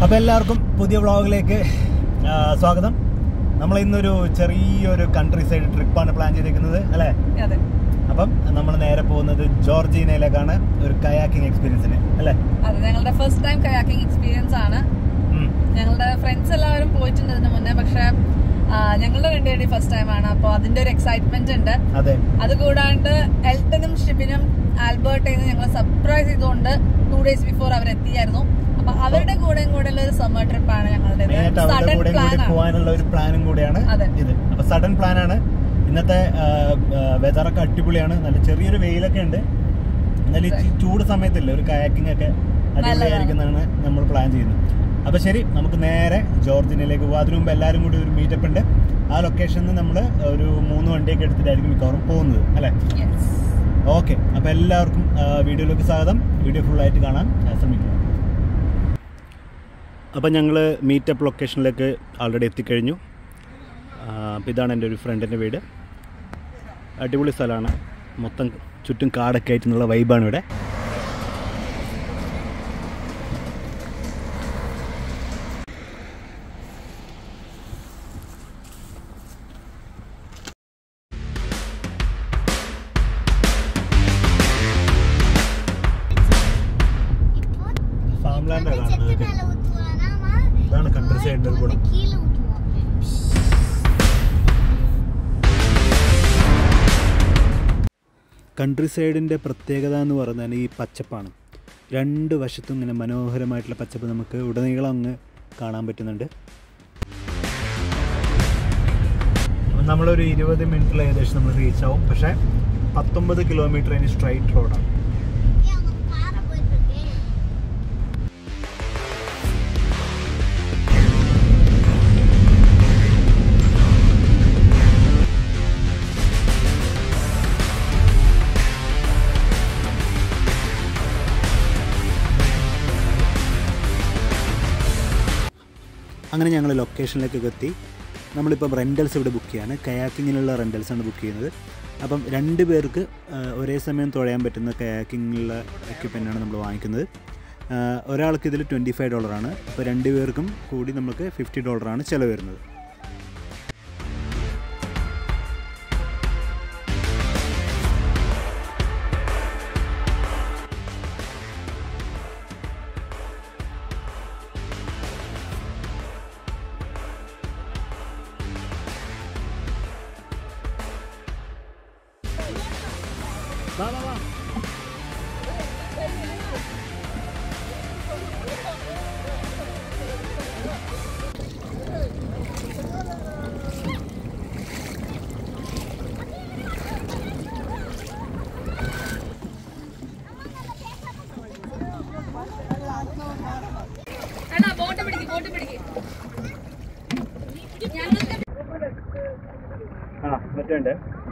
അപ്പോൾ എല്ലാവർക്കും പുതിയ വ്ളോഗിലേക്ക് സ്വാഗതം നമ്മൾ ഇന്നൊരു ചെറിയൊരു കൺട്രി സൈഡ് ട്രിപ്പാണ് പ്ലാൻ ചെയ്തിരിക്കുന്നത് അല്ലേ അതെ അപ്പം നമ്മൾ നേരെ പോകുന്നത് ജോർജീനയിലേക്കാണ് ഒരു കയാക്കിംഗ് എക്സ്പീരിയൻസിന് അല്ലേ അതെ ഞങ്ങളുടെ ഫസ്റ്റ് ടൈം കയാക്കിംഗ് എക്സ്പീരിയൻസ് ആണ് ഉം. ഞങ്ങളുടെ ഫ്രണ്ട്സ് എല്ലാവരും പോയിട്ടുണ്ട് ഇതിന് മുന്നേ പക്ഷെ ആ, ഞങ്ങളുടെ രണ്ടുപേരുടെയും ഫസ്റ്റ് ടൈം ആണ് അപ്പോൾ അതിന്റെ ഒരു എക്സൈറ്റ്മെന്റ് ഉണ്ട് അതെ അത് കൂടാണ്ട് എൽട്ടനും ഷിബിനും ആൽബർട്ടേന്ന് ഞങ്ങൾ സർപ്രൈസ് ചെയ്തുകൊണ്ട് ടു ഡേയ്സ് ബിഫോർ അവർ എത്തിയായിരുന്നു അപ്പൊ അവരുടെ കൂടെയും കൂടെ ഉള്ള ഒരു സമ്മർ ട്രിപ്പാണ് ഞങ്ങളുടെ മെയിനായിട്ട് അവരുടെ സഡൻ കൂടെ പ്ലാൻ കൂടി ആണ് പോകാനുള്ള ഒരു പ്ലാനും കൂടിയാണ് അതെ. ഇത് അപ്പൊ സഡൻ പ്ലാനാണ് ഇന്നത്തെ വെതറൊക്കെ അടിപൊളിയാണ് നല്ല ചെറിയൊരു വെയിലൊക്കെ ഉണ്ട് എന്നാലും ഈ ചൂട് സമയത്തില്ലേ ഒരു കയാക്കിംഗ് ഒക്കെ അടിപൊളിയായിരിക്കുന്നതാണ് നമ്മൾ പ്ലാൻ ചെയ്യുന്നത് അപ്പൊ ശരി നമുക്ക് നേരെ ജോർജിനയിലേക്ക് പോകാം അതിനു മുമ്പ് എല്ലാവരും കൂടി ഒരു മീറ്റപ്പ് ഉണ്ട് ആ ലൊക്കേഷനിൽ നമ്മൾ ഒരു മൂന്ന് വണ്ടിയൊക്കെ എടുത്തിട്ടായിരിക്കും മിക്കവാറും പോകുന്നത് അല്ലേ Yes. ഓക്കെ അപ്പോൾ എല്ലാവർക്കും ആ, വീഡിയോയിലേക്ക് സ്വാഗതം വീഡിയോ ഫുള്ളായിട്ട് കാണാൻ ആ, ശ്രമിക്കുക അപ്പോൾ ഞങ്ങൾ മീറ്റപ്പ് ലൊക്കേഷനിലേക്ക് ആൾറെഡി എത്തിക്കഴിഞ്ഞു അപ്പോൾ ഇതാണ് എൻ്റെ ഒരു ഫ്രണ്ടിൻ്റെ വീട് അടിപൊളി സ്ഥലമാണ് മൊത്തം ചുറ്റും കാടൊക്കെ ആയിട്ടുള്ള വൈബാണ് ഇവിടെ ഫാംലാൻഡാണ് കാണുന്നത് ഇതാണ് കൺട്രി സൈഡിൻ്റെ ഒരു ഗുണം കൺട്രി സൈഡിൻ്റെ പ്രത്യേകത എന്ന് പറഞ്ഞാൽ ഈ പച്ചപ്പാണ് രണ്ട് വശത്തും ഇങ്ങനെ മനോഹരമായിട്ടുള്ള പച്ചപ്പ് നമുക്ക് ഉടനീളം അങ്ങ് കാണാൻ പറ്റുന്നുണ്ട് നമ്മളൊരു ഇരുപത് മിനിറ്റിൽ ഏകദേശം നമ്മൾ റീച്ച് ആവും പക്ഷേ പത്തൊമ്പത് കിലോമീറ്റർ ഇനി സ്ട്രൈറ്റ് റോഡാണ് അങ്ങനെ ഞങ്ങൾ ലൊക്കേഷനിലേക്കൊക്കെ എത്തി നമ്മളിപ്പം റെൻറ്റൽസ് ഇവിടെ ബുക്ക് ചെയ്യാണ് കയാക്കിങ്ങിലുള്ള റെൻറ്റൽസാണ് ബുക്ക് ചെയ്യുന്നത് അപ്പം രണ്ട് പേർക്ക് ആ, ഒരേ സമയം തുഴയാൻ പറ്റുന്ന കയാക്കിങ്ങിലുള്ള എക്യുപ്മെൻ്റാണ് നമ്മൾ വാങ്ങിക്കുന്നത് ആ, ഒരാൾക്ക് ഇതിൽ ട്വൻറ്റി ഫൈവ് ഡോളറാണ് അപ്പോൾ രണ്ട് പേർക്കും കൂടി നമുക്ക് ഫിഫ്റ്റി ഡോളറാണ് ചിലവ് വരുന്നത് എടാ ബോട്ട് പിടിക്ക് ബോട്ട് പിടിക്ക് ഞങ്ങൾക്ക് ആ മറ്റുണ്ട്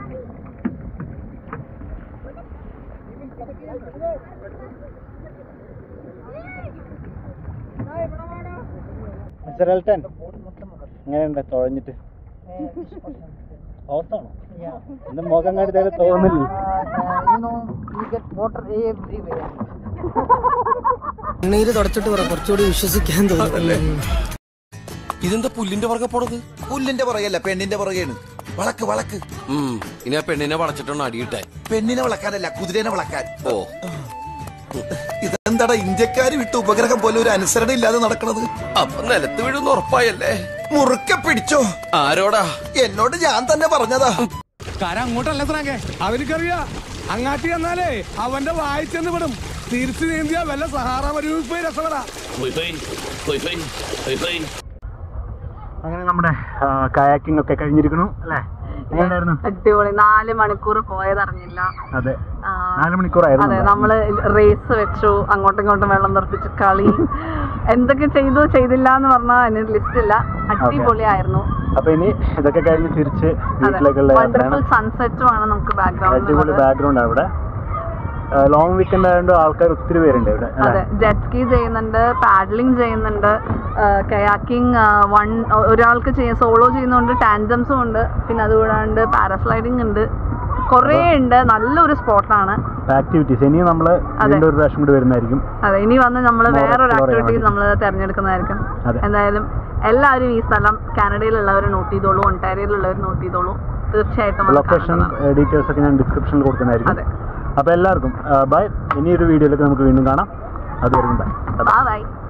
മിസ്റ്റർ എൽട്ടൻ എങ്ങനെയുണ്ട് തുഴഞ്ഞിട്ട് ഓസാണോ എന്റെ മുഖം കണ്ടിട്ട് തോന്നില്ല കണ്ണീര് തുടച്ചിട്ട് പറ കുറച്ചുകൂടി വിശ്വസിക്കാൻ തോന്നുന്നു ഇതെന്താ പുല്ലിന്റെ പുറകെ പോണത് പുല്ലിന്റെ പുറകെയല്ല പെണ്ണിന്റെ പുറകെയാണ് വളക്ക് വളക്ക് ഉം ഇനി ആ പെണ്ണിനെ വളച്ചിട്ടാണ് അടിയിട്ടെ പെണ്ണിനെ വളക്കാനല്ല കുതിരേനെ വളക്കാൻ ഓ ഇതെന്താടാ ഇന്ത്യക്കാര് വിട്ട് ഉപഗ്രഹം പോലെ ഒരു അനുസരണ ഇല്ലാതെ നടക്കണത് അപ്പൊ നിലത്ത് വീഴുന്ന ഉറപ്പായല്ലേ മുറുക്കെ പിടിച്ചോ ആരോടാ എന്നോട് ഞാൻ തന്നെ പറഞ്ഞതാ കാരം അങ്ങോട്ടല്ല സ്രാങ്കെ അവനക്കറിയാ അങ്ങാട്ടി എന്നാലേ അവന്റെ വായിച്ചെന്ന് വിടും തിരിച്ചു നീന്തിയ വല്ല സഹാറ മരുവിപ്പ് രസപ്പെടാ അങ്ങനെ നമ്മുടെ കയാക്കിംഗ് ഒക്കെ കഴിഞ്ഞിരിക്കണു അല്ലേ എങ്ങനെയുണ്ടായിരുന്നു അടിപൊളി നാല് മണിക്കൂർ പോയതറിഞ്ഞില്ല അതെ ആ, നാല് മണിക്കൂറായിരുന്നു അതെ നമ്മള്. നമ്മള് റേസ് വെച്ചു അങ്ങോട്ടും ഇങ്ങോട്ടും വെള്ളം തെറിപ്പിച്ച് കളി എന്തൊക്കെ ചെയ്തു ചെയ്തില്ല എന്ന് പറഞ്ഞാൽ അതിന് ലിസ്റ്റ് ഇല്ല അടിപൊളിയായിരുന്നു അപ്പൊ ഇനി ഇതൊക്കെ കഴിഞ്ഞ് തിരിച്ച് വീട്ടിലേക്കുള്ള യാത്രയാണ് വണ്ടർഫുൾ സൺസെറ്റും ആണ് നമുക്ക് അടിപൊളി ബാക്ക്ഗ്രൗണ്ടിൽ ബാക്ക്ഗ്രൗണ്ട് അവിടെ ലോങ് വീക്കെൻഡ് ആയതുകൊണ്ട് ആൾക്കാർ ഒത്തിരി പേരുണ്ട് ഇവിടെ അല്ലേ? അതെ ജെറ്റ് സ്കീ ചെയ്യുന്നുണ്ട് പാഡ്ലിംഗ് ചെയ്യുന്നുണ്ട് കയാക്കിംഗ് വൺ ഒരാൾക്ക് ചെയ്യാൻ സോളോ ചെയ്യുന്നുണ്ട് ടാൻജംസും ഉണ്ട് പിന്നെ അതുകൂടാണ്ട് പാരാസ്ലൈഡിംഗ് ഉണ്ട് കുറേ ഉണ്ട് നല്ലൊരു സ്പോട്ടാണ് ആക്ടിവിറ്റീസ് ഇനി നമ്മൾ അതെ. വീണ്ടും ഒരു പ്രാവശ്യം കൂടി വരുന്നതായിരിക്കും അതെ ഇനി വന്ന് നമ്മൾ More വേറൊരു explore ചെയ്യാൻ ആക്ടിവിറ്റി വേണ്ടി. നമ്മൾ തിരഞ്ഞെടുക്കുന്നതായിരിക്കും അതെ. എന്തായാലും എല്ലാവരും ഈ സ്ഥലം കാനഡയിലുള്ളവർ നോട്ട് ചെയ്തോളൂ ഒണ്ടാരിയയിലുള്ളവർ നോട്ട് ചെയ്തോളൂ തീർച്ചയായിട്ടും വന്ന് ലൊക്കേഷൻ കാണേണ്ടതാണ്. ഡീറ്റെയിൽസ് ഒക്കെ ഞാൻ ഡിസ്ക്രിപ്ഷനിൽ കൊടുക്കുന്നതായിരിക്കും അതെ. അപ്പോൾ എല്ലാവർക്കും ബൈ ഇനിയൊരു വീഡിയോയിലേക്ക് നമുക്ക് വീണ്ടും കാണാം അതുവരെയും ബൈ Bye bye.